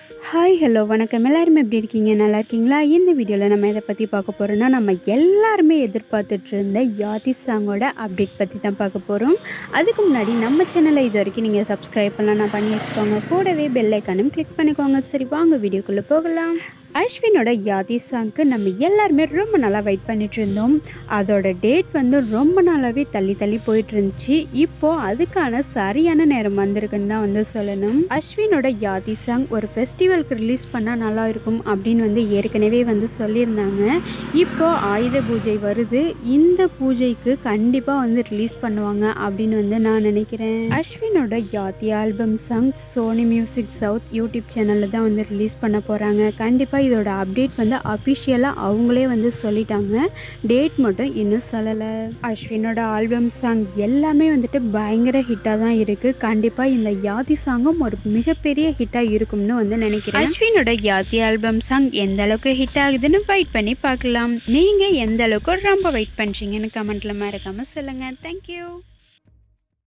hi hello வணக்கம் எல்லாருமே எப்படி இருக்கீங்க நல்லா இருக்கீங்களா இந்த வீடியோவில் நம்ம எதை பற்றி பார்க்க போகிறோம்னா நம்ம எல்லாருமே எதிர்பார்த்துட்டு இருந்த யாதி சாங்கோட அப்டேட் பற்றி தான் பார்க்க போகிறோம் அதுக்கு முன்னாடி நம்ம சேனலை இது வரைக்கும் நீங்கள் சப்ஸ்கிரைப் பண்ணலாம் பண்ணி வச்சுக்கோங்க கூடவே பெல் ஐக்கானும் கிளிக் பண்ணிக்கோங்க சரி வாங்க வீடியோக்குள்ளே போகலாம் அஸ்வினோட யாதி சாங்க்கு நம்ம எல்லாருமே ரொம்ப நாளாக வெயிட் பண்ணிட்டு இருந்தோம் அதோட டேட் வந்து ரொம்ப நாளாகவே தள்ளி தள்ளி போயிட்டு இருந்துச்சு இப்போ அதுக்கான சரியான நேரம் வந்திருக்குன்னு தான் வந்து சொல்லணும் அஸ்வினோட யாதி சாங் ஒரு ஃபெஸ்டிவலுக்கு ரிலீஸ் பண்ணால் நல்லா இருக்கும் அப்படின்னு வந்து ஏற்கனவே வந்து சொல்லியிருந்தாங்க இப்போ ஆயுத பூஜை வருது இந்த பூஜைக்கு கண்டிப்பாக வந்து ரிலீஸ் பண்ணுவாங்க அப்படின்னு வந்து நான் நினைக்கிறேன் அஸ்வினோட Yaathi album song Sony music south YouTube சேனலில் தான் வந்து ரிலீஸ் பண்ண போகிறாங்க கண்டிப்பாக இதோட அப்டேட் வந்து அஃபிஷியலாக அவங்களே வந்து சொல்லிட்டாங்க டேட் மட்டும் இன்னும் சொல்லலை அஸ்வினோட ஆல்பம் சாங் எல்லாமே வந்துட்டு பயங்கர ஹிட்டாக தான் இருக்குது கண்டிப்பாக இந்த யாதி சாங்கும் ஒரு மிகப்பெரிய ஹிட்டாக இருக்கும்னு வந்து நினைக்கிறேன் அஸ்வினோட யாதி ஆல்பம் சாங் எந்த அளவுக்கு ஹிட் ஆகுதுன்னு வெயிட் பண்ணி பார்க்கலாம் நீங்கள் எந்த அளவுக்கு ரொம்ப வெயிட் பண்ணுறீங்கன்னு கமெண்ட்டில் மறக்காமல் சொல்லுங்கள் தேங்க்யூ